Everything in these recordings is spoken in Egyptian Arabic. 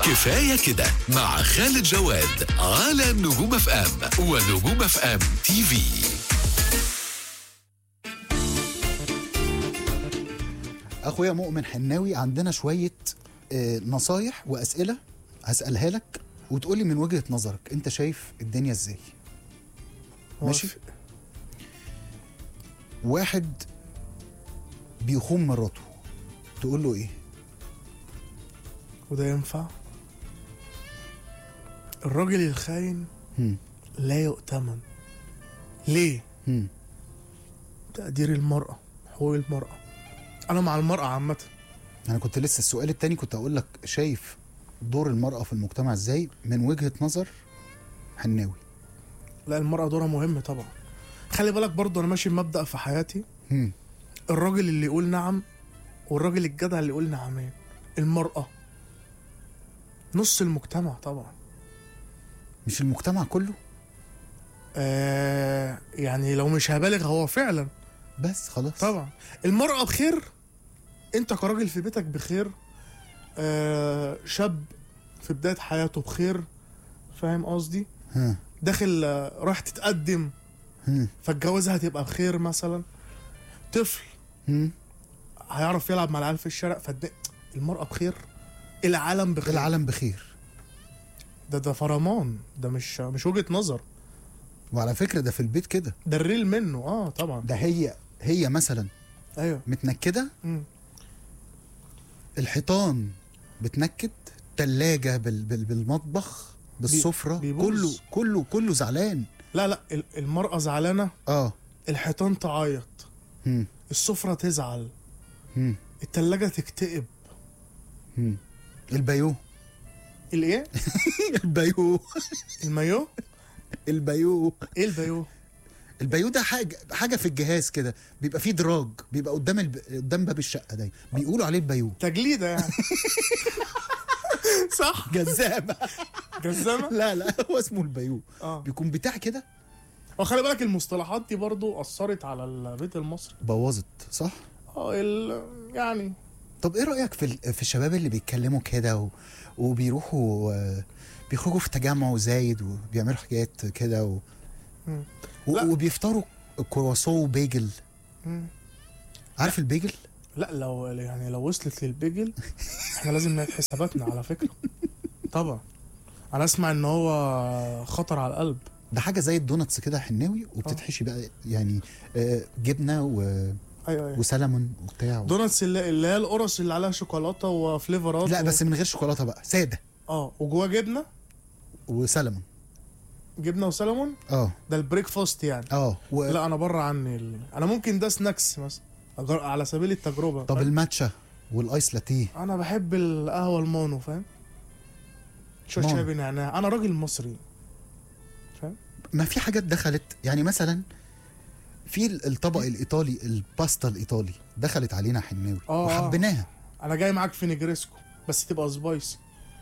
كفاية كده مع خالد جواد على نجوم اف ام ونجوم اف ام تي في اخويا مؤمن حناوي عندنا شويه آه، نصايح واسئله هسالها لك وتقولي من وجهه نظرك انت شايف الدنيا ازاي ماشي موافق. واحد بيخون مراته تقول له ايه وده ينفع الراجل الخاين هم. لا يؤتمن ليه هم. تقدير المرأة حقوق المرأة أنا مع المرأة عامة انا كنت لسه السؤال التاني كنت اقول لك شايف دور المراه في المجتمع ازاي من وجهه نظر حناوي لا المرأة دورها مهم طبعا خلي بالك برضو أنا ماشي بمبدأ في حياتي هم. الراجل اللي يقول نعم والراجل الجدع اللي يقول نعمين المرأة نص المجتمع طبعا مش المجتمع كله آه يعني لو مش هبالغ هو فعلا بس خلاص طبعا المرأة بخير انت كراجل في بيتك بخير آه شاب في بداية حياته بخير فاهم قصدي ها داخل آه، رايح تتقدم هم. فالجوازة هتبقى بخير مثلا طفل هم. هيعرف يلعب مع العيال في الشارع فالد... المرأة بخير العالم بخير العالم بخير ده ده فرمان ده مش مش وجهة نظر وعلى فكره ده في البيت كده ده الريل منه اه طبعا ده هي هي مثلا ايوه متنكده مم. الحيطان بتنكد تلاجة بال بال بالمطبخ بالسفرة بيبوظ. كله كله كله زعلان لا لا ال- المرأة زعلانة اه الحيطان تعيط هم. السفرة تزعل هم. التلاجة تكتئب هم. البيو الايه البيو المايو البيو ايه البايو البيو ده حاجة حاجة في الجهاز كده بيبقى فيه دراج بيبقى قدام الب... قدام باب الشقة ده بيقولوا عليه البيو تجليدة يعني صح جزامة جزامة لا لا هو اسمه البيو اه بيكون بتاع كده وخلي بالك المصطلحات دي برضو أثرت على البيت المصري بوظت صح اه ال... يعني طب ايه رأيك في ال- في الشباب اللي بيتكلموا كده و... وبيروحوا آه، بيخرجوا في تجمع زايد وبيعملوا حاجات كده و... مم. و... لا. وبيفطروا كرواسون وبيجل مم. عارف البيجل لا لو يعني لو وصلت للبيجل احنا لازم نعيد حساباتنا على فكرة طبعا انا اسمع ان هو خطر على القلب ده حاجه زي الدوناتس كده حناوي وبتتحشي بقى يعني آه، جبنه و... ايوه ايوه وسلمون وبتاع و... دوناتس اللي, اللي هي القرص اللي عليها شوكولاته وفليفرات لا و... بس من غير شوكولاته بقى ساده اه وجواه جبنه وسلمون جبنه وسلمون اه ده البريك فاست يعني اه و... لا انا بره عني ال... انا ممكن ده سناكس مثلا أجر- على سبيل التجربه طب الماتشا والايس لاتيه انا بحب القهوه المونو فاهم شويه مونو. شاي بنعناع انا راجل مصري ما في حاجات دخلت يعني مثلا في ال- الطبق الايطالي الباستا الايطالي دخلت علينا حناوي آه. وحبيناها انا جاي معاك في نجريسكو بس تبقى سبايسي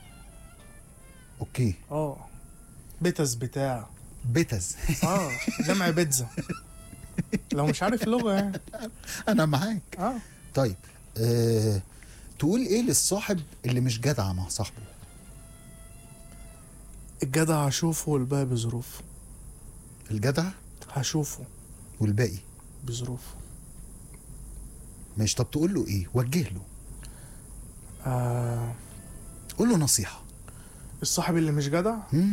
اوكي اه بيتز بتاع بيتز اه جمع بيتزا لو مش عارف اللغه يعني انا معاك اه طيب آه... تقول ايه للصاحب اللي مش جدع مع صاحبه الجدع هشوفه والباقي بظروفه الجدع هشوفه والباقي بظروفه ماشي طب تقول له ايه وجه له آه قول له نصيحه الصاحب اللي مش جدع مم.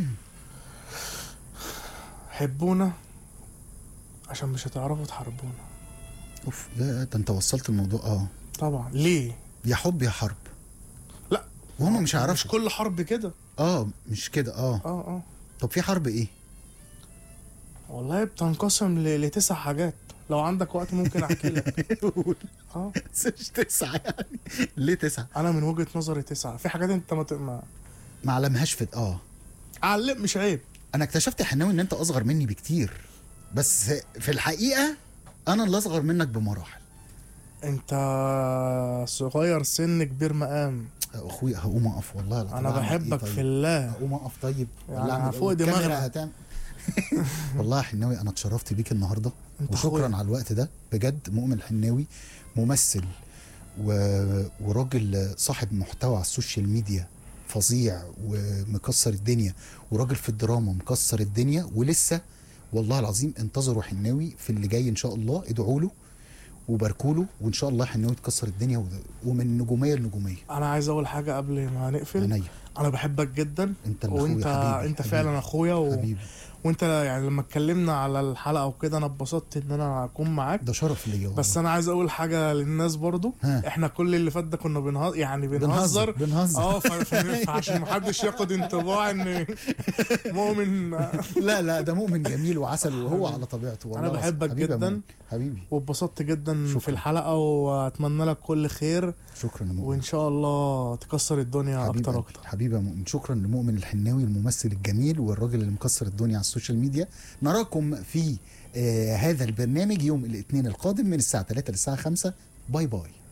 حبونا عشان مش هتعرفوا تحاربونا اوف لا ده انت وصلت الموضوع اه طبعا ليه يا حب يا حرب لا وهم مش مش هيعرفوا كل حرب كده اه مش كده اه اه اه طب في حرب ايه والله بتنقسم ل- لتسع حاجات لو عندك وقت ممكن احكي لك اه مش تسعة يعني ليه تسعة انا من وجهة نظري تسعة في حاجات انت ما ت- ما ما علمهاش في اه علم مش عيب انا اكتشفت يا حناوي ان انت اصغر مني بكتير بس في الحقيقة انا اللي اصغر منك بمراحل انت صغير سن كبير مقام اخويا هقوم اقف والله لا انا طب أعمل إيه بحبك طيب؟ في الله هقوم اقف طيب يعني ولا أعمل إيه؟ فوق والكاميرا دماغنا. هتعمل والله يا حناوي انا اتشرفت بيك النهارده انت وشكرا أخويا. على الوقت ده بجد مؤمن الحناوي ممثل و... وراجل صاحب محتوى على السوشيال ميديا فظيع ومكسر الدنيا وراجل في الدراما مكسر الدنيا ولسه والله العظيم انتظروا حناوي في اللي جاي ان شاء الله ادعوا له وباركوا له وان شاء الله حناوي تكسر الدنيا وده- ومن نجوميه لنجوميه انا عايز اول حاجه قبل ما نقفل عينيا انا بحبك جدا انت اللي أخويا وانت حبيبي، انت حبيبي، فعلا اخويا و... حبيبي وانت يعني لما اتكلمنا على الحلقه وكده انا اتبسطت ان انا اكون معاك ده شرف ليا والله. بس انا عايز اقول حاجه للناس برضو ها. احنا كل اللي فات ده كنا بنهزر يعني بنهزر بنهزر بنهزر اه ف- ف- فعشان محدش ياخد انطباع ان مؤمن لا لا ده مؤمن جميل وعسل وهو على طبيعته والله أنا العظيم. بحبك حبيبي يا جداً. مؤمن. حبيبي واتبسطت جدا شكراً. في الحلقه واتمنى لك كل خير شكرا يا مؤمن وان شاء الله تكسر الدنيا حبيبي اكتر قلبي. واكتر حبيبي يا مؤمن شكرا لمؤمن الحناوي الممثل الجميل والراجل اللي مكسر الدنيا على السوشيال ميديا نراكم في آه هذا البرنامج يوم الاثنين القادم من الساعه 3 للساعه 5 باي باي